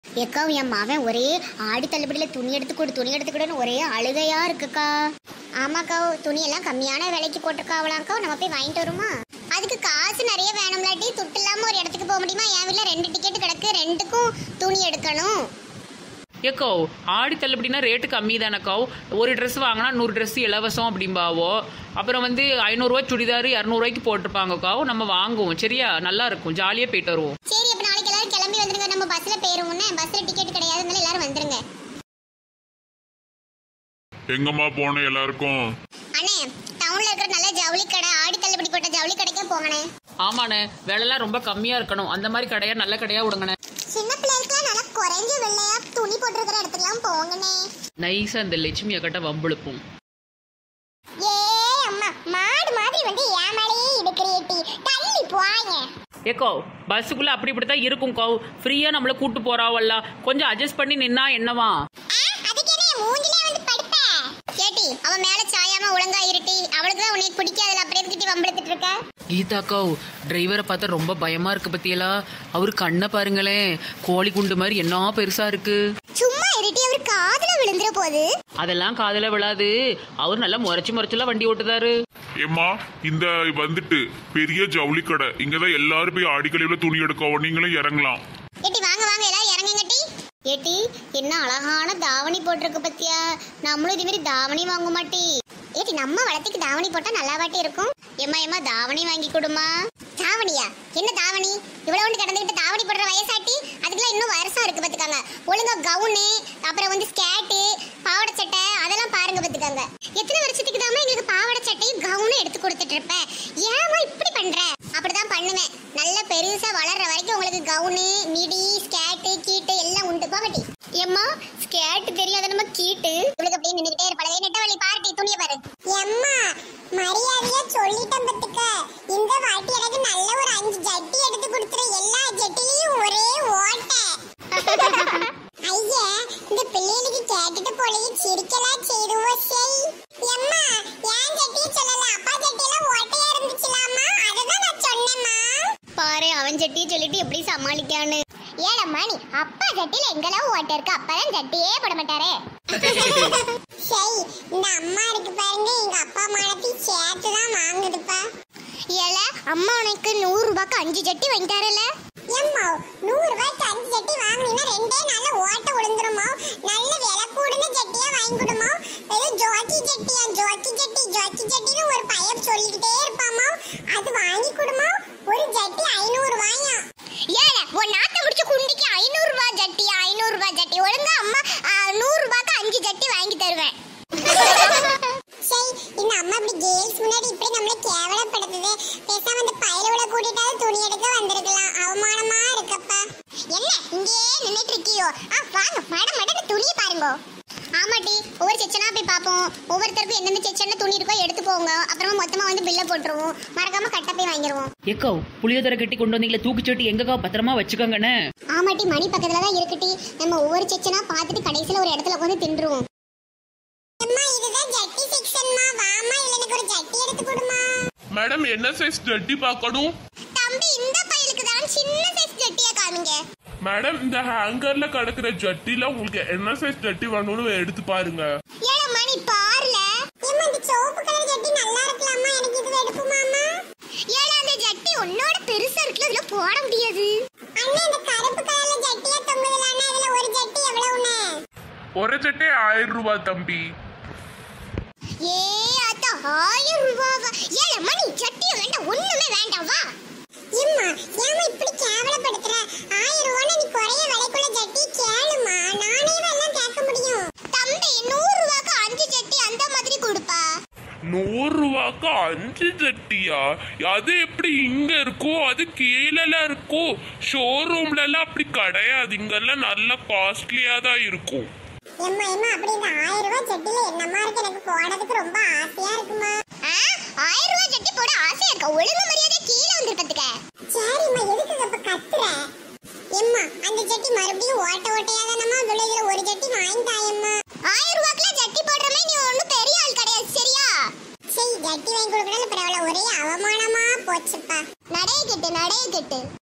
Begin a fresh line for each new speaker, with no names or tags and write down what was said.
ஏக்கா என் மகன் ஒரே ஆடி தள்ளுபடியில துணி எடுத்து கொடு துணி எடுத்து கொடுன்னு ஒரே அழுகையா இருக்குக்கா ஆமாக்கா துணியெல்லாம் கம்மியான விலைக்கு போட்டிருக்காவலாக்கா நம்ம போய் வாங்கிட்டு வருமா அதுக்கு காசு நிறைய வேணும்லாட்டி துட்டு இல்லாம ஒரு இடத்துக்கு போக முடியுமா என் வீட்ல ரெண்டு டிக்கெட் கிடக்கு ரெண்டுக்கும் துணி எடுக்கணும்
ஏக்கோ ஆடி தள்ளுபடினா ரேட்டு கம்மி தானக்கோ ஒரு ட்ரெஸ் வாங்கினா நூறு ட்ரெஸ் இலவசம் அப்படிம்பாவோ அப்புறம் வந்து ஐநூறுரூவா சுடிதார் இரநூறுவாய்க்கு போட்டிருப்பாங்கக்கோ நம்ம வாங்குவோம் சரியா நல்லா இருக்கும் ஜாலியாக போயிட்டு வருவோம்
சரி அப்ப நாளைக்கு எல்லாரும் கிளம்பி வந்துருங்க நம்ம பஸ்ல போயிருவோம்னே பஸ்ல டிக்கெட் கிடையாதுனால எல்லாரும் வந்துருங்க
எங்கம்மா போன எல்லாருக்கும்
அண்ணே டவுன்ல இருக்கிற நல்ல ஜவுளி கடை ஆடி தள்ளுபடி போட்ட ஜவுளி கடைக்கே போங்கண்ணே
ஆமாண்ணே விலைலாம் ரொம்ப கம்மியாக இருக்கணும் அந்த மாதிரி கடையாக நல்ல கடையாக விடுங்கண்ணே
சின்ன பிள்ளைகளுக்குலாம் நல்லா குறைஞ்ச வெள்ளையா துணி போட்டிருக்கிற இடத்துக்குலாம் போங்கண்ணே
நைஸாக இந்த லட்சுமி அக்கட்ட வம்புழுப்போம்
ஏ அம்மா மாடு மாதிரி வந்து ஏன் மேலேயே இடுக்கிறியேட்டி தள்ளி போவாங்க
ஏக்கோ பஸ்ஸுக்குள்ளே அப்படி இப்படி தான் இருக்கும் கோ ஃப்ரீயாக நம்மளை கூட்டு போகிறாவல்ல கொஞ்சம் அட்ஜஸ்ட் பண்ணி நின்னா என்னவா
அதுக்கு என்ன மூஞ்சிலே வந்து படுப்ப கேட்டி அவ மேல சாயாம ஒழுங்கா இருட்டி அவளுக்கு தான் உனக்கு பிடிக்காதுல அப்புறம் எதுக்கிட்டி வம்பெடுத்துட்டு இருக்க
கீதாக்கோ டிரைவரை பார்த்தா ரொம்ப பயமாக இருக்கு பத்தியலா அவர் கண்ணை பாருங்களேன் கோழி குண்டு மாதிரி என்ன பெருசாக இருக்கு
சும்மா இருட்டி அவர் காதுல விழுந்துற போது
அதெல்லாம் காதல விழாது அவர் நல்லா முறைச்சு முறைச்செல்லாம் வண்டி ஓட்டுதாரு
ஏம்மா இந்த வந்துட்டு பெரிய ஜவுளி கடை இங்கதான் எல்லாரும் போய் ஆடிக்கழிவுல துணி எடுக்கவும் நீங்களும் இறங்கலாம்
ஏட்டி வாங்க வாங்க எல்லாரும் இறங்குங்கட்டி ஏட்டி என்ன அழகான தாவணி போட்டிருக்கு பத்தியா நம்மளும் இதே மாதிரி தாவணி வாங்க மாட்டி ஏட்டி நம்ம வளத்துக்கு தாவணி போட்டா நல்லா வாட்டி இருக்கும் ஏம்மா ஏம்மா தாவணி வாங்கி கொடுமா தாவணியா என்ன தாவணி இவ்வளவு ஒன்று கிடந்துக்கிட்டு தாவணி போடுற வயசாட்டி அதுக்கெல்லாம் இன்னும் வருஷம் இருக்கு பாத்துக்காங்க ஒழுங்கா கவுனு அப்புறம் வந்து ஸ்கேட்டு பாவாடை சட்டை அதெல்லாம் பாருங்க பாத்துக்காங்க எத்தனை வருஷத்துக்கு தாமா எங்களுக்கு பாவாடை சட்டையும் கவுனும் எடுத்து கொடுத்துட்டு இருப்பேன் ஏமா இப்படி பண்ற அப்படிதான் பண்ணுவேன் நல்ல பெருசா வளர்ற வரைக்கும் உங்களுக்கு கவுனு மிடி ஸ்கேட்டு கீட்டு எல்லாம் உண்டு போகட்டி எம்மா ஸ்கேட் தெரியாத நம்ம கீட்டு இவளுக்கு அப்படியே நின்னுகிட்டே இருப்பாளே நெட்டவழி பாருட்டி துணியை பாரு எம்மா மரியாதையா சொல்லிட்டேன் பத்துக்க இந்த வாட்டி எனக்கு நல்ல ஒரு அஞ்சு ஜட்டி எடுத்து கொடுத்துரு எல்லா ஜட்டிலையும் ஒரே ஓட்டை ஐயா இந்த பிள்ளைகளுக்கு கேட்டுட்டு போலயே சிரிக்கலாம் செய்துவோம் சரி எம்மா ஏன் ஜட்டியை சொல்லல அப்பா ஜட்டியெல்லாம் ஓட்டையா இருந்துச்சுலாமா அதுதான் நான் சொன்னேம்மா பாரு அவன் ஜட்டியை சொல்லிட்டு எப்படி சமாளிக்கான்னு ஏடம்மா நீ அப்பா ஜட்டியில எங்கெல்லாம் ஓட்டை இருக்கு அப்பதான் ஜட்டியே போட மாட்டாரே சரி இந்த அம்மா இருக்கு பாருங்க எங்க அப்பா மானத்தையும் சேர்த்து தான் வாங்குதுப்பா ஏல அம்மா உனக்கு நூறு ரூபாய்க்கு அஞ்சு ஜட்டி வாங்கிட்டாரல எம்மா நூறு ரூபாய்க்கு அஞ்சு ஜட்டி வாங்கினீங்கன்னா ரெண்டே நாள்ல ஓட்ட விழுந்துருமா நல்ல விலை கூடுன ஜட்டியா வாங்கி கொடுமா ஏதோ ஜோக்கி ஜட்டியா ஜோக்கி ஜட்டி ஜோக்கி ஜட்டின்னு ஒரு பையன் சொல்லிக்கிட்டே இருப்பாமா அது வாங்கி கொடுமா ஒரு ஜட்டி ஐநூறு ரூபாயா ஏல உன் நாட்டை முடிச்சு குண்டிக்கு ஐநூறு ரூபாய் ஜட்டி ஐநூறு ரூபாய் ஜட்டி ஒழுங்கா அம்மா ஆ, நூறு ரூபாய்க்கு அஞ்சு ஜட்டி வாங்கி தருவேன் சரி இந்த அம்மா இப்படி கேர்ள்ஸ் முன்னாடி இப்படி நம்மள கேவலப்படுத்துது பேசாம அந்த பயலோட கூட்டிட்டாவது துணி எடுக்க வந்திருக்கலாம் அவமானமா இருக்கப்பா என்ன இங்கேயே நின்னுட்டு இருக்கியோ ஆ வாங்க மட மடக்கு துணியை பாருங்க ஆமாட்டி ஒவ்வொரு செச்சனா போய் பார்ப்போம் ஒவ்வொருத்தருக்கும் எந்தெந்த செச்சன துணி இருக்கோ எடுத்து போங்க அப்புறமா மொத்தமா வந்து பில்ல போட்டுருவோம் மறக்காம கட்ட போய் வாங்கிடுவோம்
ஏக்கோ புளியோதரை கட்டி கொண்டு வந்தீங்களே தூக்குச்சட்டி எங்கக்கா பத்திரமா வச்சுக்கோங்கண்ணே
ஆமாட்டி மணி பக்கத்துல தான் இருக்குட்டி நம்ம ஒவ்வொரு செச்சனா பார்த்துட்டு கடைசியில ஒரு இடத்துல உட்காந்து தின்றுவோம் அம்மா இதுதான் ஜட்டி செக்ஷன்மா வாமா இல்ல எனக்கு ஒரு ஜட்டி எடுத்து கொடுமா
மேடம் என்ன சைஸ் ஜட்டி பார்க்கணும்
தம்பி இந்த பையலுக்கு தான் சின்ன சைஸ் ஜட்டியா காமிங்க
மேடம் இந்த ஹேங்கர்ல கிடக்குற ஜட்டில உங்களுக்கு என்ன சைஸ் ஜட்டி வேணும்னு எடுத்து பாருங்க
ஏல மணி பாருல ஏமா இந்த சிவப்பு கலர் ஜட்டி நல்லா இருக்கலாமா எனக்கு இது எடுக்குமாமா ஏல அந்த ஜட்டி உன்னோட பெருசா இருக்குல அதுல போட முடியாது அண்ணா இந்த கருப்பு கலர்ல ஜட்டியா தொங்குதுல அண்ணா இதுல ஒரு ஜட்டி எவ்வளவுன்னு
ஒரு ஜட்டி ஆயிரம் ரூபாய் தம்பி
ஏ அத்த ஆயிரம் ரூபாவா ஏல மணி ஜட்டி வேண்டாம் ஒண்ணுமே வேண்டாம் வா எம்மா ஏமா இப்படி கேவலப்படுத்துற ஆயிரம் ரூபாய் நீ குறைய விலைக்குள்ள ஜட்டி கேளுமா நானே எல்லாம் கேட்க முடியும் தம்பி நூறு ரூபாய்க்கு அஞ்சு ஜட்டி அந்த மாதிரி கொடுப்பா
நூறு ரூபாய்க்கு அஞ்சு ஜட்டியா அது எப்படி இங்க இருக்கோ அது கீழல இருக்கோ ஷோரூம்ல எல்லாம் அப்படி கிடையாது இங்கெல்லாம் நல்ல காஸ்ட்லியா தான் இருக்கும்
எம்மா எம்மா அப்படி இந்த ஆயிரம் ரூபாய் ஜட்டில என்னமா இருக்கு எனக்கு போடுறதுக்கு ரொம்ப ஆசையா இருக்குமா ஆயிரம் ரூபாய் ஜட்டி போட ஆசையா இருக்கா ஒழுங்கு மரியாதை கீழே வந்து பத்துக்க சரிம்மா எதுக்கு இப்ப கத்தி